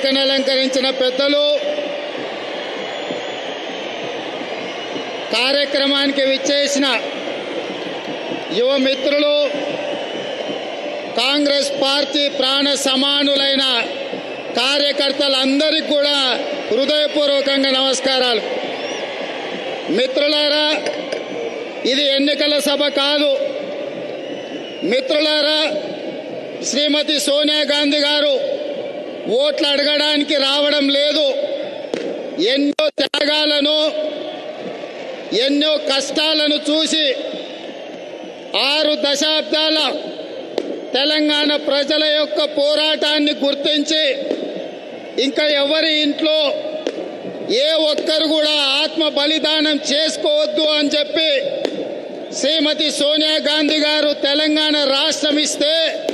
వేదికను అలంకరించిన పెద్దలు కార్యక్రమానికి విచ్చేసిన యువ మిత్రులు కాంగ్రెస్ పార్టీ ప్రాణ సమానులైన కార్యకర్తలందరికీ కూడా హృదయపూర్వకంగా నమస్కారాలు మిత్రులారా ఇది ఎన్నికల సభ కాదు మిత్రులారా శ్రీమతి సోనియా గాంధీ గారు ఓట్లు అడగడానికి రావడం లేదు ఎన్నో త్యాగాలను ఎన్నో కష్టాలను చూసి ఆరు దశాబ్దాల తెలంగాణ ప్రజల యొక్క పోరాటాన్ని గుర్తించి ఇంకా ఎవరి ఇంట్లో ఏ ఒక్కరు కూడా ఆత్మ బలిదానం చేసుకోవద్దు అని చెప్పి శ్రీమతి సోనియా గాంధీ గారు తెలంగాణ రాష్ట్రం ఇస్తే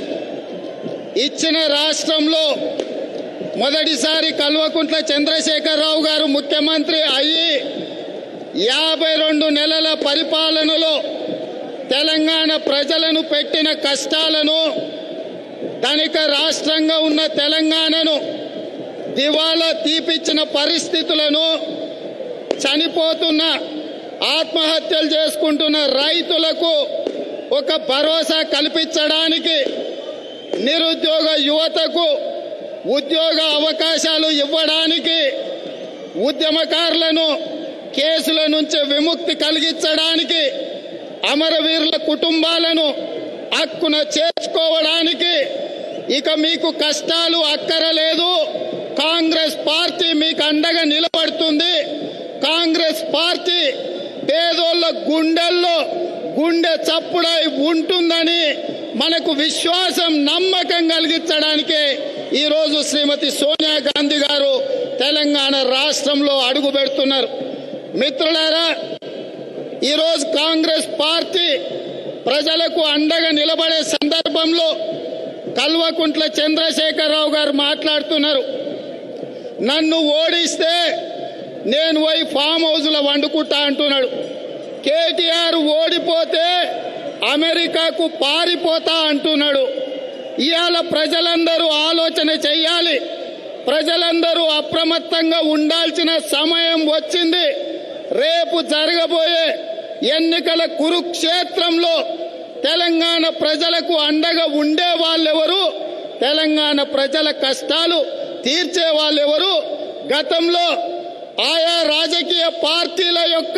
ఇచ్చిన రాష్ట్రంలో మొదటిసారి కల్వకుంట్ల చంద్రశేఖరరావు గారు ముఖ్యమంత్రి అయ్యి యాభై రెండు నెలల పరిపాలనలో తెలంగాణ ప్రజలను పెట్టిన కష్టాలను ధనిక రాష్ట్రంగా ఉన్న తెలంగాణను దివాలా తీపిచ్చిన పరిస్థితులను చనిపోతున్న ఆత్మహత్యలు చేసుకుంటున్న రైతులకు ఒక భరోసా కల్పించడానికి నిరుద్యోగ యువతకు ఉద్యోగ అవకాశాలు ఇవ్వడానికి ఉద్యమకారులను కేసుల నుంచి విముక్తి కలిగించడానికి అమరవీరుల కుటుంబాలను హక్కున చేర్చుకోవడానికి ఇక మీకు కష్టాలు అక్కరలేదు కాంగ్రెస్ పార్టీ మీకు అండగా నిలబడుతుంది కాంగ్రెస్ పార్టీ పేదోళ్ళ గుండెల్లో గుండె చప్పుడై ఉంటుందని మనకు విశ్వాసం నమ్మకం కలిగించడానికే ఈరోజు శ్రీమతి సోనియా గాంధీ గారు తెలంగాణ రాష్ట్రంలో అడుగు పెడుతున్నారు మిత్రులారా ఈరోజు కాంగ్రెస్ పార్టీ ప్రజలకు అండగా నిలబడే సందర్భంలో కల్వకుంట్ల చంద్రశేఖరరావు గారు మాట్లాడుతున్నారు నన్ను ఓడిస్తే నేను పోయి ఫామ్ హౌస్లో వండుకుంటా అంటున్నాడు కేటీఆర్ ఓడిపోతే అమెరికాకు పారిపోతా అంటున్నాడు ఇవాళ ప్రజలందరూ ఆలోచన చెయ్యాలి ప్రజలందరూ అప్రమత్తంగా ఉండాల్సిన సమయం వచ్చింది రేపు జరగబోయే ఎన్నికల కురుక్షేత్రంలో తెలంగాణ ప్రజలకు అండగా ఉండే వాళ్ళెవరు తెలంగాణ ప్రజల కష్టాలు తీర్చే వాళ్ళెవరు గతంలో ఆయా రాజకీయ పార్టీల యొక్క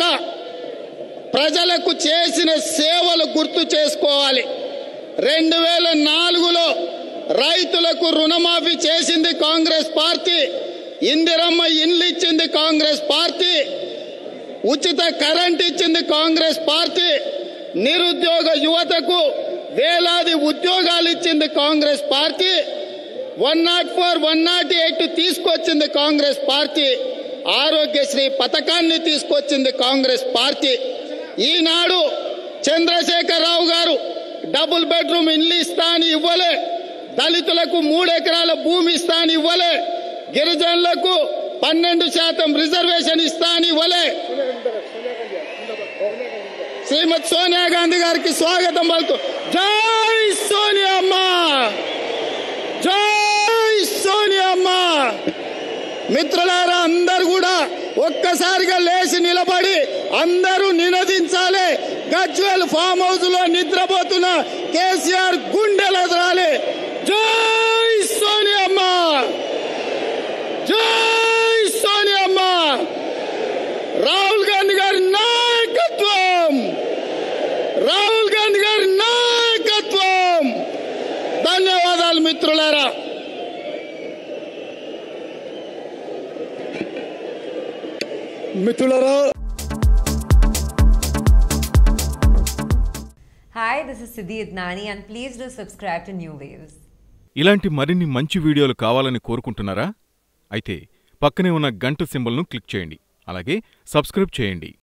ప్రజలకు చేసిన సేవలు గుర్తు చేసుకోవాలి రెండు వేల నాలుగులో రైతులకు రుణమాఫీ చేసింది కాంగ్రెస్ పార్టీ ఇందిరమ్మ ఇండ్లు ఇచ్చింది కాంగ్రెస్ పార్టీ ఉచిత కరెంట్ ఇచ్చింది కాంగ్రెస్ పార్టీ నిరుద్యోగ యువతకు వేలాది ఉద్యోగాలు ఇచ్చింది Congress party one not four one not eight తీసుకొచ్చింది కాంగ్రెస్ పార్టీ ఆరోగ్యశ్రీ పథకాన్ని తీసుకొచ్చింది కాంగ్రెస్ పార్టీ ఈనాడు చంద్రశేఖరరావు గారు డబుల్ బెడ్రూమ్ ఇల్లు ఇస్తా అని ఇవ్వలే దళితులకు మూడు ఎకరాల భూమి ఇస్తా అని ఇవ్వలే గిరిజనులకు పన్నెండు శాతం రిజర్వేషన్ ఇస్తా అని ఇవ్వలే శ్రీమతి సోనియా గాంధీ గారికి స్వాగతం పలుకు జై సోనియా అమ్మ జై సోనియా అమ్మ మిత్రులారా అందరు కూడా ఒక్కసారిగా లేచి నిలబడి అందరూ నినదించాలి గజ్వేల్ ఫామ్ హౌస్ లో నిద్రపోతున్న కేసీఆర్ గుండెలు ఎదరాలి జై సోనియమ్మ జై సోనియమ్మ రాహుల్ గాంధీ గారి నాయకత్వం రాహుల్ గాంధీ గారి నాయకత్వం ధన్యవాదాలు మిత్రులారా మిత్రులరా Hi, this is Siddhi Idnani, and please do subscribe to New Waves. ఇలాంటి మరిన్ని మంచి వీడియోలు కావాలని కోరుకుంటున్నారా అయితే పక్కనే ఉన్న గంట సింబల్ను క్లిక్ చేయండి అలాగే సబ్స్క్రైబ్ చేయండి